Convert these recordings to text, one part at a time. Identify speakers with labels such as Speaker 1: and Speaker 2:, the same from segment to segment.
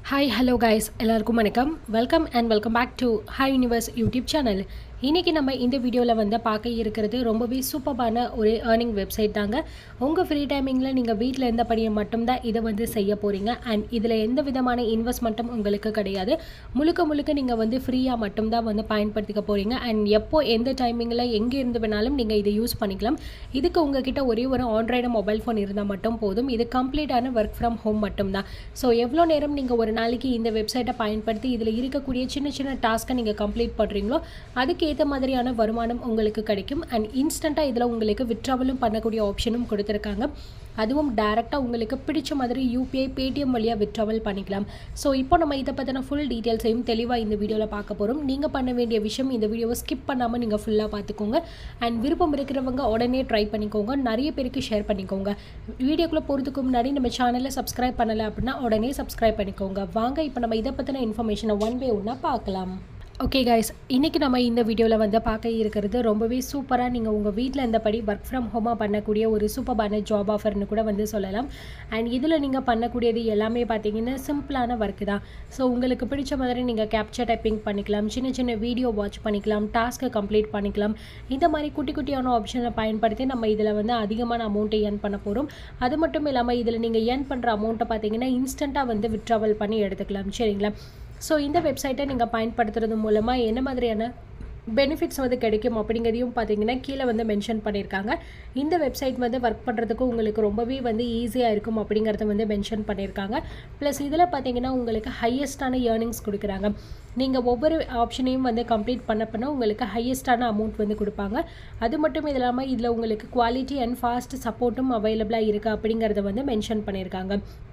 Speaker 1: hi hello guys எல்லாருக்கும் வணக்கம் welcome and welcome back to hi universe YouTube channel இன்றைக்கி நம்ம இந்த வீடியோவில் வந்து பார்க்க இருக்கிறது ரொம்பவே சூப்பரான ஒரு ஏர்னிங் வெப்சைட் தாங்க உங்கள் ஃப்ரீ டைமிங்கில் நீங்கள் வீட்டில் இருந்தபடியை மட்டும்தான் இதை வந்து செய்ய போகிறீங்க அண்ட் இதில் எந்த விதமான இன்வெஸ்ட்மெண்ட்டும் உங்களுக்கு கிடையாது முழுக்க முழுக்க நீங்கள் வந்து ஃப்ரீயாக மட்டும்தான் வந்து பயன்படுத்திக்க போகிறீங்க அண்ட் எப்போ எந்த டைமிங்கில் எங்கே இருந்து வேணாலும் நீங்கள் இதை யூஸ் பண்ணிக்கலாம் இதுக்கு உங்ககிட்ட ஒரே ஒரு ஆண்ட்ராய்டு மொபைல் ஃபோன் இருந்தால் மட்டும் போதும் இது கம்ப்ளீட்டான ஒர்க் ஃப்ரம் ஹோம் மட்டும்தான் ஸோ எவ்வளோ நேரம் நீங்கள் ஒரு நாளைக்கு இந்த வெப்சைட்டை பயன்படுத்தி இதில் இருக்கக்கூடிய சின்ன சின்ன டாஸ்க்கை நீங்கள் கம்ப்ளீட் பண்ணுறீங்களோ அதுக்கு ஏற்ற மாதிரியான வருமானம் உங்களுக்கு கிடைக்கும் அண்ட் இன்ஸ்டண்ட்டாக இதில் உங்களுக்கு விட்ராவலும் பண்ணக்கூடிய ஆப்ஷனும் கொடுத்துருக்காங்க அதுவும் டேரெக்டாக உங்களுக்கு பிடிச்ச மாதிரி யூபிஐ பேடிஎம் வழியாக விட்ராவல் பண்ணிக்கலாம் ஸோ இப்போ நம்ம இதை பற்றின ஃபுல் டீட்டெயில்ஸையும் தெளிவாக இந்த வீடியோவில் பார்க்க போகிறோம் நீங்கள் பண்ண வேண்டிய விஷயம் இந்த வீடியோவை ஸ்கிப் பண்ணாமல் நீங்கள் ஃபுல்லாக பார்த்துக்கோங்க அண்ட் விருப்பம் இருக்கிறவங்க உடனே ட்ரை பண்ணிக்கோங்க நிறைய பேருக்கு ஷேர் பண்ணிக்கோங்க வீடியோக்குள்ளே போகிறதுக்கு முன்னாடி நம்ம சேனலை சப்ஸ்கிரைப் பண்ணலை அப்படின்னா உடனே சப்ஸ்கிரைப் பண்ணிக்கோங்க வாங்க இப்போ நம்ம இதை பற்றின இன்ஃபர்மேஷனை ஒன் பை ஒன்னாக பார்க்கலாம் ஓகே கைஸ் இன்றைக்கி நம்ம இந்த வீடியோவில் வந்து பார்க்க இருக்கிறது ரொம்பவே சூப்பராக நீங்கள் உங்கள் வீட்டில் இருந்தபடி ஒர்க் ஃப்ரம் ஹோமாக பண்ணக்கூடிய ஒரு சூப்பரான ஜாப் ஆஃபர்னு கூட வந்து சொல்லலாம் அண்ட் இதில் நீங்கள் பண்ணக்கூடியது எல்லாமே பார்த்தீங்கன்னா சிம்பிளான ஒர்க்கு தான் ஸோ உங்களுக்கு பிடிச்ச மாதிரி நீங்கள் கேப்சர் டைப்பிங் பண்ணிக்கலாம் சின்ன சின்ன வீடியோ வாட்ச் பண்ணிக்கலாம் டாஸ்க்கை கம்ப்ளீட் பண்ணிக்கலாம் இந்த மாதிரி குட்டி குட்டியான ஆப்ஷனை பயன்படுத்தி நம்ம இதில் வந்து அதிகமான அமௌண்ட்டை ஏர்ன் பண்ண போகிறோம் அது மட்டும் இல்லாமல் இதில் நீங்கள் ஏர்ன் பண்ணுற அமௌண்ட்டை பார்த்தீங்கன்னா இன்ஸ்டண்ட்டாக வந்து விட்ராவல் பண்ணி எடுத்துக்கலாம் சரிங்களா ஸோ இந்த வெப்சைட்டை நீங்கள் பயன்படுத்துறது மூலமாக என்ன மாதிரியான பெனிஃபிட்ஸ் வந்து கிடைக்கும் அப்படிங்கிறதையும் பார்த்தீங்கன்னா கீழே வந்து மென்ஷன் பண்ணியிருக்காங்க இந்த வெப்சைட் வந்து ஒர்க் பண்ணுறதுக்கு உங்களுக்கு ரொம்பவே வந்து ஈஸியாக இருக்கும் அப்படிங்கிறத வந்து மென்ஷன் பண்ணியிருக்காங்க ப்ளஸ் இதில் பார்த்தீங்கன்னா உங்களுக்கு ஹையஸ்டான ஏர்னிங்ஸ் கொடுக்குறாங்க நீங்கள் ஒவ்வொரு ஆப்ஷனையும் வந்து கம்ப்ளீட் பண்ண பண்ண உங்களுக்கு ஹையஸ்டான அமௌண்ட் வந்து கொடுப்பாங்க அது மட்டும் இல்லாமல் இதில் உங்களுக்கு குவாலிட்டி அண்ட் ஃபாஸ்ட் சப்போர்ட்டும் அவைலபிளாக இருக்குது அப்படிங்கிறத வந்து மென்ஷன் பண்ணியிருக்காங்க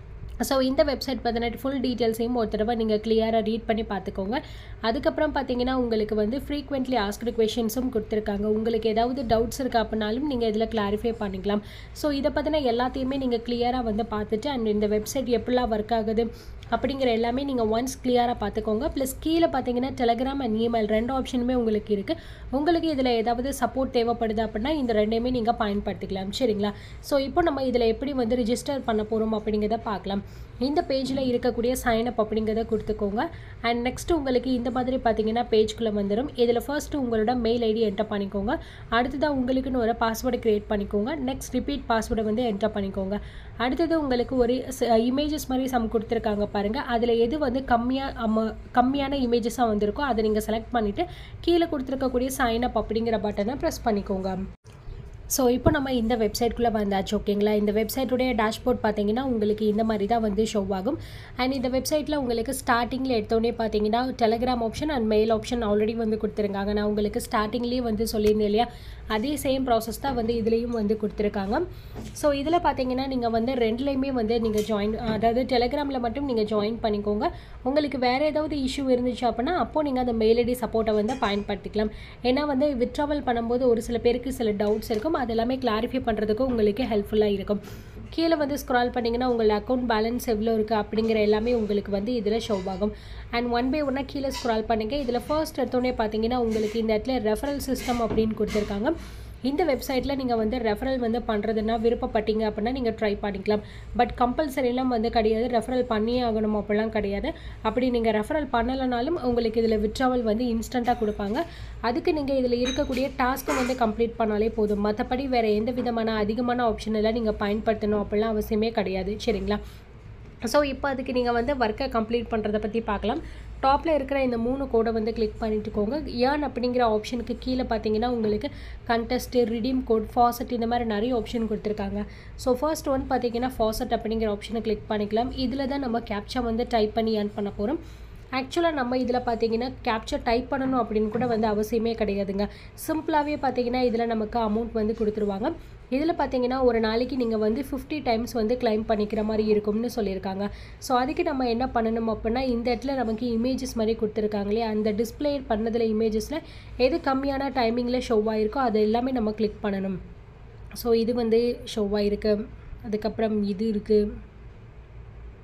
Speaker 1: ஸோ இந்த வெப்சைட் பற்றின ஃபுல் டீட்டெயில்ஸையும் ஒரு தடவை நீங்கள் கிளியராக ரீட் பண்ணி பார்த்துக்கோங்க அதுக்கப்புறம் பார்த்தீங்கன்னா உங்களுக்கு வந்து ஃப்ரீக்வெண்ட்லி ஆஸ்க்டு கொஷின்ஸும் கொடுத்துருக்காங்க உங்களுக்கு ஏதாவது டவுட்ஸ் இருக்குது அப்படின்னாலும் நீங்கள் இதில் கிளாரிஃபை பண்ணிக்கலாம் ஸோ இதை பற்றின எல்லாத்தையுமே நீங்கள் கிளியராக வந்து பார்த்துட்டு அண்ட் இந்த வெப்சைட் எப்படிலாம் ஒர்க் ஆகுது அப்படிங்கிற எல்லாமே நீங்கள் ஒன்ஸ் கிளியராக பார்த்துக்கோங்க ப்ளஸ் கீழே பார்த்தீங்கன்னா டெலகிராம் அண்ட் இமெயில் ரெண்டு ஆப்ஷனுமே உங்களுக்கு இருக்குது உங்களுக்கு இதில் ஏதாவது சப்போர்ட் தேவைப்படுது அப்படின்னா இந்த ரெண்டையுமே நீங்கள் பயன்படுத்திக்கலாம் சரிங்களா ஸோ இப்போ நம்ம இதில் எப்படி வந்து ரிஜிஸ்டர் பண்ண போகிறோம் அப்படிங்கிறத பார்க்கலாம் இந்த பேஜில் இருக்கக்கூடிய சைன் அப் அப்படிங்கிறத கொடுத்துக்கோங்க அண்ட் நெக்ஸ்ட்டு உங்களுக்கு இந்த மாதிரி பார்த்தீங்கன்னா பேஜ்குள்ளே வந்துடும் இதில் ஃபர்ஸ்ட்டு உங்களோட மெயில் ஐடி என்டர் பண்ணிக்கோங்க அடுத்ததாக உங்களுக்குன்னு ஒரு பாஸ்வேர்டு க்ரியேட் பண்ணிக்கோங்க நெக்ஸ்ட் ரிப்பீட் பாஸ்வேர்டை வந்து என்டர் பண்ணிக்கோங்க அடுத்தது உங்களுக்கு ஒரு இமேஜஸ் மாதிரி சம் கொடுத்துருக்காங்க பாருங்கள் அதில் எது வந்து கம்மியாக அம்ம கம்மியான இமேஜஸாக வந்திருக்கோ அதை நீங்கள் செலக்ட் பண்ணிவிட்டு கீழே கொடுத்துருக்கக்கூடிய சைன் அப் அப்படிங்கிற பட்டனை ப்ரெஸ் பண்ணிக்கோங்க ஸோ இப்போ நம்ம இந்த வெப்சைட்குள்ளே வந்தாச்சு ஓகேங்களா இந்த வெப்சைட்டுடைய டேஷ்போர்ட் பார்த்தீங்கன்னா உங்களுக்கு இந்த மாதிரி தான் வந்து ஷோ ஆகும் அண்ட் இந்த வெப்சைட்டில் உங்களுக்கு ஸ்டார்டிங்கில் எடுத்தோடனே பார்த்தீங்கன்னா Telegram option and mail option already வந்து கொடுத்துருக்காங்க நான் உங்களுக்கு ஸ்டார்டிங்லேயே வந்து சொல்லியிருந்தேன் இல்லையா அதே சேம் ப்ராசஸ் தான் வந்து இதுலேயும் வந்து கொடுத்துருக்காங்க ஸோ இதில் பார்த்தீங்கன்னா நீங்கள் வந்து ரெண்டுலேயுமே வந்து நீங்கள் ஜாயின் அதாவது டெலகிராமில் மட்டும் நீங்கள் ஜாயின் பண்ணிக்கோங்க உங்களுக்கு வேறு ஏதாவது இஷ்யூ இருந்துச்சு அப்படின்னா அப்போது நீங்கள் அந்த மெயில் ஐடி சப்போர்ட்டை வந்து பயன்படுத்திக்கலாம் ஏன்னா வந்து விட்ராவல் பண்ணும்போது ஒரு சில பேருக்கு சில டவுட்ஸ் இருக்கும் அது எல்லாமே கிளாரிஃபை பண்ணுறதுக்கு உங்களுக்கு ஹெல்ப்ஃபுல்லாக இருக்கும் கீழே வந்து ஸ்க்ரால் பண்ணிங்கன்னா உங்கள் அக்கௌண்ட் பேலன்ஸ் எவ்வளோ இருக்குது அப்படிங்கிற எல்லாமே உங்களுக்கு வந்து இதில் ஷோ ஆகும் அண்ட் ஒன் பை ஒன்னாக கீழே ஸ்க்ரால் பண்ணுங்க இதில் ஃபர்ஸ்ட் எடுத்தோடனே பார்த்தீங்கன்னா உங்களுக்கு இந்த இடத்துல ரெஃபரல் சிஸ்டம் அப்படின்னு கொடுத்துருக்காங்க இந்த வெப்சைட்டில் நீங்கள் வந்து ரெஃபரல் வந்து பண்ணுறதுனா விருப்பப்பட்டீங்க அப்படின்னா நீங்கள் ட்ரை பண்ணிக்கலாம் பட் கம்பல்சரிலாம் வந்து கிடையாது ரெஃபரல் பண்ணியே ஆகணும் அப்படிலாம் கிடையாது அப்படி நீங்கள் ரெஃபரல் பண்ணலைனாலும் உங்களுக்கு இதில் விட்ராவல் வந்து இன்ஸ்டண்ட்டாக கொடுப்பாங்க அதுக்கு நீங்கள் இதில் இருக்கக்கூடிய டாஸ்க்கை வந்து கம்ப்ளீட் பண்ணாலே போதும் மற்றபடி வேறு எந்த விதமான அதிகமான ஆப்ஷன் எல்லாம் நீங்கள் பயன்படுத்தணும் அப்படிலாம் அவசியமே கிடையாது சரிங்களா ஸோ இப்போ அதுக்கு நீங்கள் வந்து ஒர்க்கை கம்ப்ளீட் பண்ணுறதை பற்றி பார்க்கலாம் டாப்பில் இருக்கிற இந்த மூணு கோடை வந்து கிளிக் பண்ணிட்டுக்கோங்க ஏன் அப்படிங்கிற ஆப்ஷனுக்கு கீழே பார்த்தீங்கன்னா உங்களுக்கு கண்டெஸ்ட்டு ரிடீம் கோட் ஃபாசட் இந்த மாதிரி நிறைய ஆப்ஷன் கொடுத்துருக்காங்க ஸோ ஃபர்ஸ்ட் ஒன் பார்த்தீங்கன்னா ஃபாசட் அப்படிங்கிற ஆப்ஷனை கிளிக் பண்ணிக்கலாம் இதில் தான் நம்ம கேப்ச்சா வந்து டைப் பண்ணி ஏர்ன் பண்ண போகிறோம் ஆக்சுவலாக நம்ம இதில் பார்த்தீங்கன்னா கேப்சர் டைப் பண்ணணும் அப்படின்னு கூட வந்து அவசியமே கிடையாதுங்க சிம்பிளாகவே பார்த்தீங்கன்னா இதில் நமக்கு அமௌண்ட் வந்து கொடுத்துருவாங்க இதில் பார்த்தீங்கன்னா ஒரு நாளைக்கு நீங்கள் வந்து ஃபிஃப்டி டைம்ஸ் வந்து கிளைம் பண்ணிக்கிற மாதிரி இருக்கும்னு சொல்லியிருக்காங்க ஸோ அதுக்கு நம்ம என்ன பண்ணணும் அப்படின்னா இந்த இடத்துல நமக்கு இமேஜஸ் மாதிரி கொடுத்துருக்காங்களே அந்த டிஸ்பிளே பண்ணதில் இமேஜஸில் எது கம்மியான டைமிங்கில் ஷோ ஆகிருக்கோ அது எல்லாமே நம்ம கிளிக் பண்ணணும் ஸோ இது வந்து ஷோ ஆகிருக்கு அதுக்கப்புறம் இது இருக்குது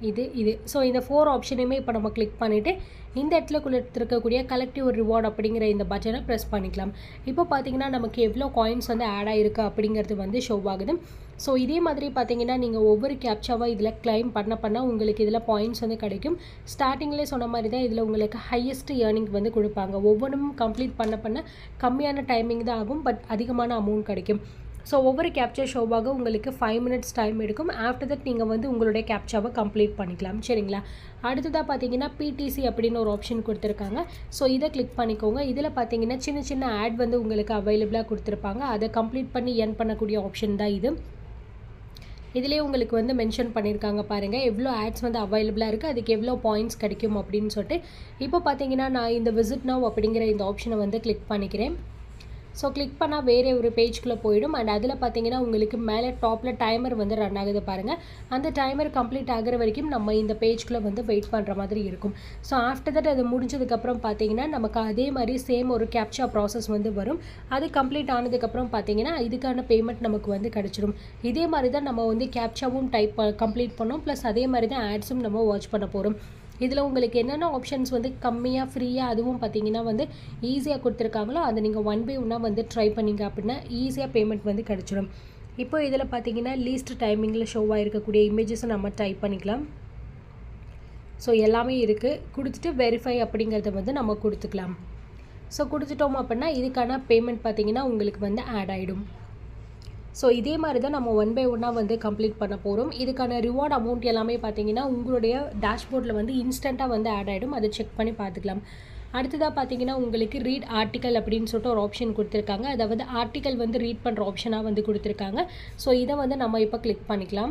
Speaker 1: இது இது ஸோ இந்த ஃபோர் ஆப்ஷனையுமே இப்போ நம்ம கிளிக் பண்ணிவிட்டு இந்த இடத்துல கொடுத்துருக்கக்கூடிய கலெக்டிவ் ரிவார்ட் அப்படிங்கிற இந்த பட்டனை ப்ரெஸ் பண்ணிக்கலாம் இப்போ பார்த்தீங்கன்னா நமக்கு எவ்வளோ காயின்ஸ் வந்து ஆட் ஆகிருக்கு அப்படிங்கிறது வந்து ஷோ ஆகுது ஸோ இதே மாதிரி பார்த்தீங்கன்னா நீங்கள் ஒவ்வொரு கேப்சாவாக இதில் கிளைம் பண்ண பண்ண உங்களுக்கு இதில் பாயிண்ட்ஸ் வந்து கிடைக்கும் ஸ்டார்டிங்லேயே சொன்ன மாதிரி தான் இதில் உங்களுக்கு ஹையஸ்ட் ஏர்னிங் வந்து கொடுப்பாங்க ஒவ்வொன்றும் கம்ப்ளீட் பண்ண பண்ண கம்மியான டைமிங் தான் ஆகும் பட் அதிகமான அமௌண்ட் கிடைக்கும் ஸோ ஒவ்வொரு கேப்சர் ஷோவாக உங்களுக்கு ஃபைவ் மினிட்ஸ் டைம் எடுக்கும் ஆஃப்டர் தட் நீங்கள் வந்து உங்களுடைய கேப்சாவை கம்ப்ளீட் பண்ணிக்கலாம் சரிங்களா அடுத்ததாக பார்த்தீங்கன்னா பிடிசி அப்படின்னு ஒரு ஆப்ஷன் கொடுத்துருக்காங்க ஸோ இதை கிளிக் பண்ணிக்கோங்க இதில் பார்த்தீங்கன்னா சின்ன சின்ன ஆட் வந்து உங்களுக்கு அவைலபிளாக கொடுத்துருப்பாங்க அதை கம்ப்ளீட் பண்ணி எர்ன் பண்ணக்கூடிய ஆப்ஷன் தான் இது இதிலே உங்களுக்கு வந்து மென்ஷன் பண்ணியிருக்காங்க பாருங்கள் எவ்வளோ ஆட்ஸ் வந்து அவைலபிளாக இருக்குது அதுக்கு எவ்வளோ பாயிண்ட்ஸ் கிடைக்கும் அப்படின்னு சொல்லிட்டு இப்போ பார்த்தீங்கன்னா நான் இந்த விசிட் நவ் அப்படிங்கிற இந்த ஆப்ஷனை வந்து கிளிக் பண்ணிக்கிறேன் ஸோ கிளிக் பண்ணால் வேறு ஒரு பேஜ்குள்ளே போயிடும் அண்ட் அதில் பார்த்தீங்கன்னா உங்களுக்கு மேலே டாப்பில் டைமர் வந்து ரன் ஆகுது பாருங்கள் அந்த டைமர் கம்ப்ளீட் ஆகிற வரைக்கும் நம்ம இந்த பேஜ்குள்ளே வந்து வெயிட் பண்ணுற மாதிரி இருக்கும் ஸோ ஆஃப்டர் தட் அது முடிஞ்சதுக்கப்புறம் பார்த்தீங்கன்னா நமக்கு அதே மாதிரி சேம் ஒரு கேப்சா ப்ராசஸ் வந்து வரும் அது கம்ப்ளீட் ஆனதுக்கப்புறம் பார்த்தீங்கன்னா இதுக்கான பேமெண்ட் நமக்கு வந்து கிடச்சிரும் இதே மாதிரி தான் நம்ம வந்து கேப்சாவும் டைப் கம்ப்ளீட் பண்ணோம் ப்ளஸ் அதே மாதிரி தான் ஆட்ஸும் நம்ம வாட்ச் பண்ண போகிறோம் இதில் உங்களுக்கு என்னென்ன ஆப்ஷன்ஸ் வந்து கம்மியாக ஃப்ரீயாக அதுவும் பார்த்தீங்கன்னா வந்து ஈஸியாக கொடுத்துருக்காங்களோ அதை நீங்கள் ஒன் பை ஒன்னாக வந்து ட்ரை பண்ணிங்க அப்படின்னா ஈஸியாக பேமெண்ட் வந்து கிடச்சிடும் இப்போ இதில் பார்த்தீங்கன்னா லீஸ்ட் டைமிங்கில் ஷோவாக இருக்கக்கூடிய இமேஜஸை நம்ம டைப் பண்ணிக்கலாம் ஸோ எல்லாமே இருக்குது கொடுத்துட்டு வெரிஃபை அப்படிங்கிறத வந்து நம்ம கொடுத்துக்கலாம் ஸோ கொடுத்துட்டோம் அப்படின்னா இதுக்கான பேமெண்ட் பார்த்தீங்கன்னா உங்களுக்கு வந்து ஆட் ஆகிடும் ஸோ இதே மாதிரி தான் நம்ம ஒன் பை ஒன்னாக வந்து கம்ப்ளீட் பண்ண போகிறோம் இதுக்கான ரிவார்ட் அமௌண்ட் எல்லாமே பார்த்தீங்கன்னா உங்களுடைய டேஷ்போர்டில் வந்து இன்ஸ்டண்ட்டாக வந்து ஆட் ஆகிடும் அதை செக் பண்ணி பார்த்துக்கலாம் அடுத்ததாக பார்த்தீங்கன்னா உங்களுக்கு ரீட் ஆர்டிக்கல் அப்படின்னு சொல்லிட்டு ஒரு ஆப்ஷன் கொடுத்துருக்காங்க அதாவது ஆர்டிக்கல் வந்து ரீட் பண்ணுற ஆப்ஷனாக வந்து கொடுத்துருக்காங்க ஸோ இதை வந்து நம்ம இப்போ கிளிக் பண்ணிக்கலாம்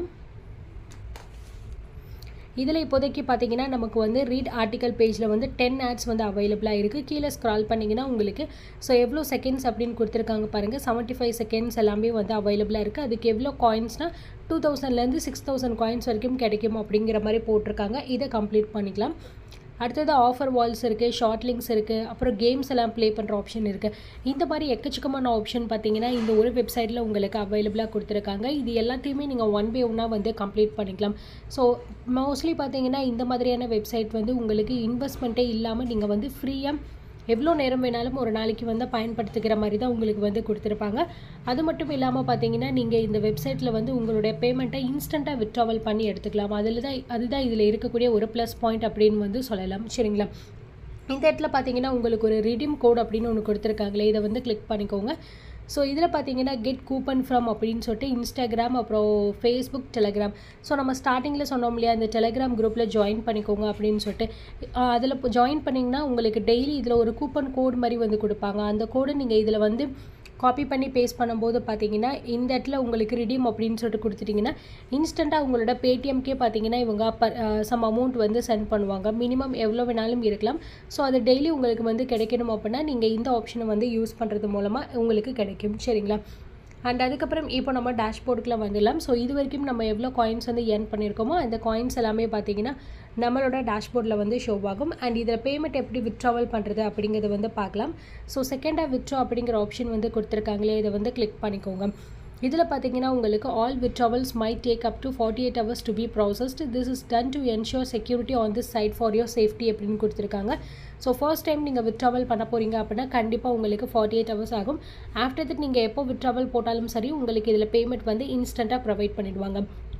Speaker 1: இதில் இப்போதைக்கு பார்த்தீங்கன்னா நமக்கு வந்து ரீட் ஆர்டிக்கல் பேஜில் வந்து டென் ஆட்ஸ் வந்து அவைலபிளாக இருக்குது கீழே ஸ்க்ரால் பண்ணிங்கன்னா உங்களுக்கு ஸோ எவ்வளோ செகண்ட்ஸ் அப்படின்னு கொடுத்துருக்காங்க பாருங்கள் செவன்ட்டி ஃபைவ் செகண்ட்ஸ் எல்லாமே வந்து அவைலபிளாக இருக்குது அதுக்கு எவ்வளோ காயின்ஸ்னால் டூ தௌசண்ட்லேருந்து சிக்ஸ் தௌசண்ட் காயின்ஸ் வரைக்கும் கிடைக்கும் அப்படிங்கிற மாதிரி போட்டிருக்காங்க இதை கம்ப்ளீட் பண்ணிக்கலாம் அடுத்தது ஆஃபர் வால்ஸ் இருக்குது ஷார்ட் லிங்க்ஸ் இருக்குது அப்புறம் கேம்ஸ் எல்லாம் ப்ளே பண்ணுற ஆப்ஷன் இருக்குது இந்த மாதிரி எக்கச்சக்கமான ஆப்ஷன் பார்த்தீங்கன்னா இந்த ஒரு வெப்சைட்டில் உங்களுக்கு அவைலபிளாக கொடுத்துருக்காங்க இது எல்லாத்தையுமே நீங்கள் ஒன் பை ஒன்னாக வந்து கம்ப்ளீட் பண்ணிக்கலாம் ஸோ மோஸ்ட்லி பார்த்தீங்கன்னா இந்த மாதிரியான வெப்சைட் வந்து உங்களுக்கு இன்வெஸ்ட்மெண்ட்டே இல்லாமல் நீங்கள் வந்து ஃப்ரீயாக எவ்வளோ நேரம் வேணாலும் ஒரு நாளைக்கு வந்து பயன்படுத்திக்கிற மாதிரி தான் உங்களுக்கு வந்து கொடுத்துருப்பாங்க அது மட்டும் இல்லாமல் பார்த்தீங்கன்னா நீங்கள் இந்த வெப்சைட்டில் வந்து உங்களுடைய பேமெண்ட்டை இன்ஸ்டண்ட்டாக விட்ராவல் பண்ணி எடுத்துக்கலாம் அதில் தான் அதுதான் இதில் இருக்கக்கூடிய ஒரு ப்ளஸ் பாயிண்ட் அப்படின்னு வந்து சொல்லலாம் சரிங்களா இந்த இடத்துல பார்த்தீங்கன்னா உங்களுக்கு ஒரு ரிடீம் கோட் அப்படின்னு ஒன்று கொடுத்துருக்காங்களே இதை வந்து கிளிக் பண்ணிக்கோங்க ஸோ இதில் பார்த்தீங்கன்னா கெட் கூப்பன் ஃப்ரம் அப்படின்னு சொல்லிட்டு இன்ஸ்டாகிராம் அப்புறம் ஃபேஸ்புக் டெலகிராம் ஸோ நம்ம ஸ்டார்டிங்கில் சொன்னோம் இல்லையா இந்த டெலகிராம் குரூப்பில் ஜாயின் பண்ணிக்கோங்க அப்படின்னு சொல்லிட்டு அதில் ஜாயின் பண்ணிங்கன்னா உங்களுக்கு டெய்லி இதில் ஒரு கூப்பன் கோடு மாதிரி வந்து கொடுப்பாங்க அந்த கோடு நீங்கள் இதில் வந்து காப்பி பண்ணி பேஸ்ட் பண்ணும்போது பார்த்தீங்கன்னா இந்த இடத்துல உங்களுக்கு ரிடீம் அப்படின்னு சொல்லிட்டு கொடுத்துட்டிங்கன்னா இன்ஸ்டண்ட்டாக உங்களோட பேடிஎம்கே பார்த்தீங்கன்னா இவங்க ப சம் அமௌண்ட் வந்து சென்ட் பண்ணுவாங்க மினிமம் எவ்வளோ வேணாலும் இருக்கலாம் ஸோ அது டெய்லி உங்களுக்கு வந்து கிடைக்கணும் அப்படின்னா நீங்கள் இந்த ஆப்ஷனை வந்து யூஸ் பண்ணுறது மூலமாக உங்களுக்கு கிடைக்கும் சரிங்களா அண்ட் அதுக்கப்புறம் இப்போ நம்ம டேஷ்போர்டுக்குள்ள வந்துடலாம் ஸோ இது வரைக்கும் நம்ம எவ்வளோ காயின்ஸ் வந்து ஏர்ன் பண்ணியிருக்கோமோ அந்த காயின்ஸ் எல்லாமே பார்த்தீங்கன்னா நம்மளோட டேஷ்போர்டில் வந்து ஷோ ஆகும் அண்ட் இதில் பேமெண்ட் எப்படி விட்ராவல் பண்ணுறது அப்படிங்கிறத வந்து பார்க்கலாம் ஸோ செகண்டாக விட்ரா அப்படிங்கிற ஆப்ஷன் வந்து கொடுத்துருக்காங்களே இதை வந்து கிளிக் பண்ணிக்கோங்க இதில் பார்த்தீங்கன்னா உங்களுக்கு all withdrawals might take up to forty eight hours to be processed this is done to ensure security on this site for your safety அப்படின்னு கொடுத்துருக்காங்க ஸோ ஃபர்ஸ்ட் டைம் நீங்கள் withdrawal பண்ண போகிறீங்க அப்படின்னா கண்டிப்பாக உங்களுக்கு ஃபார்ட்டி எயிட் ஹவர்ஸ் ஆகும் ஆஃப்டர் தட் நீங்கள் எப்போ withdrawal போட்டாலும் சரி உங்களுக்கு இதில் பேமெண்ட் வந்து இன்ஸ்டண்ட்டாக ப்ரொவைட் பண்ணிடுவாங்க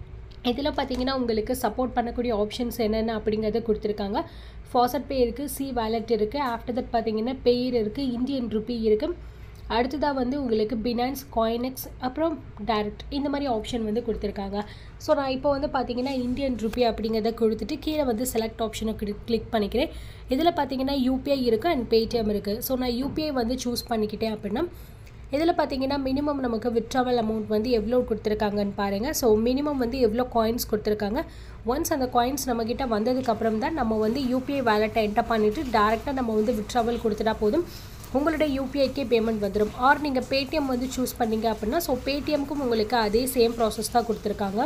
Speaker 1: இதில் பார்த்தீங்கன்னா உங்களுக்கு சப்போர்ட் பண்ணக்கூடிய ஆப்ஷன்ஸ் என்னென்ன அப்படிங்கிறத கொடுத்துருக்காங்க ஃபாசட் பே இருக்குது சி வேலட் இருக்குது ஆஃப்டர் தட் பார்த்தீங்கன்னா பெயர் இருக்குது இந்தியன் ருபி இருக்குது அடுத்ததாக வந்து உங்களுக்கு பினான்ஸ் காயினெக்ஸ் அப்புறம் டேரக்ட் இந்த மாதிரி ஆப்ஷன் வந்து கொடுத்துருக்காங்க ஸோ நான் இப்போ வந்து பார்த்தீங்கன்னா இந்தியன் ருபி அப்படிங்கிறத கொடுத்துட்டு கீழே வந்து செலக்ட் ஆப்ஷனை கிளிக் பண்ணிக்கிறேன் இதில் பார்த்தீங்கன்னா யூபிஐ இருக்குது அண்ட் பேடிஎம் இருக்குது ஸோ நான் யூபிஐ வந்து சூஸ் பண்ணிக்கிட்டேன் அப்படின்னா இதில் பார்த்தீங்கன்னா மினிமம் நமக்கு விட்ராவல் அமௌண்ட் வந்து எவ்வளோ கொடுத்துருக்காங்கன்னு பாருங்கள் ஸோ மினிமம் வந்து எவ்வளோ காயின்ஸ் கொடுத்துருக்காங்க ஒன்ஸ் அந்த காயின்ஸ் நம்மக்கிட்ட வந்ததுக்கப்புறம் தான் நம்ம வந்து யூபிஐ வேலெட்டை என்டர் பண்ணிவிட்டு டேரெக்டாக நம்ம வந்து விட்ராவல் கொடுத்துட்டா போதும் உங்களுடைய யூபிஐக்கே பேமெண்ட் வந்துடும் ஆர் நீங்கள் பேடிஎம் வந்து சூஸ் பண்ணீங்க அப்படின்னா ஸோ பேடிஎம்க்கும் உங்களுக்கு அதே சேம் ப்ராசஸ் தான் கொடுத்துருக்காங்க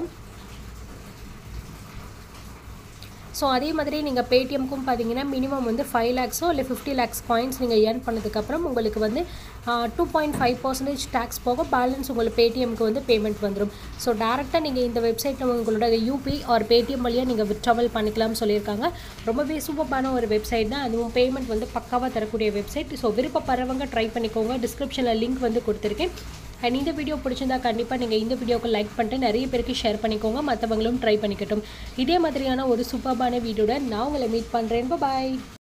Speaker 1: ஸோ அதே மாதிரி நீங்கள் பேடிஎம்க்கும் பார்த்தீங்கன்னா மினிமம் வந்து ஃபைவ் லேக்ஸோ இல்லை ஃபிஃப்டி லேக்ஸ் காயின்ஸ் நீங்கள் ஏர்ன் பண்ணதுக்கப்புறம் உங்களுக்கு வந்து two point five percentage tax போக பேலன்ஸ் உங்களுக்கு பேடிஎம்க்கு வந்து பேமெண்ட் வந்துடும் ஸோ டேரெக்டாக நீங்கள் இந்த வெப்சைட்டில் உங்களோட யூபி ஆர் பேடிஎம் வழியாக நீங்கள் விட்ராவல் பண்ணிக்கலாம்னு சொல்லியிருக்காங்க ரொம்பவே சூப்பரான ஒரு வெப்சைட் தான் அதுவும் பேமெண்ட் வந்து பக்காவாக தரக்கூடிய வெப்சைட் ஸோ விருப்பப்படுறவங்க ட்ரை பண்ணிக்கோங்க டிஸ்கிரிப்ஷனில் லிங்க் வந்து கொடுத்துருக்கேன் அண்ட் இந்த வீடியோ பிடிச்சிருந்தா கண்டிப்பாக நீங்கள் இந்த வீடியோக்கு லைக் பண்ணிட்டு நிறைய பேருக்கு ஷேர் பண்ணிக்கோங்க மற்றவங்களும் ட்ரை பண்ணிக்கட்டும் இதே மாதிரியான ஒரு சூப்பர்பான வீடியோட நான் உங்களை மீட் பண்ணுறேன் பாய்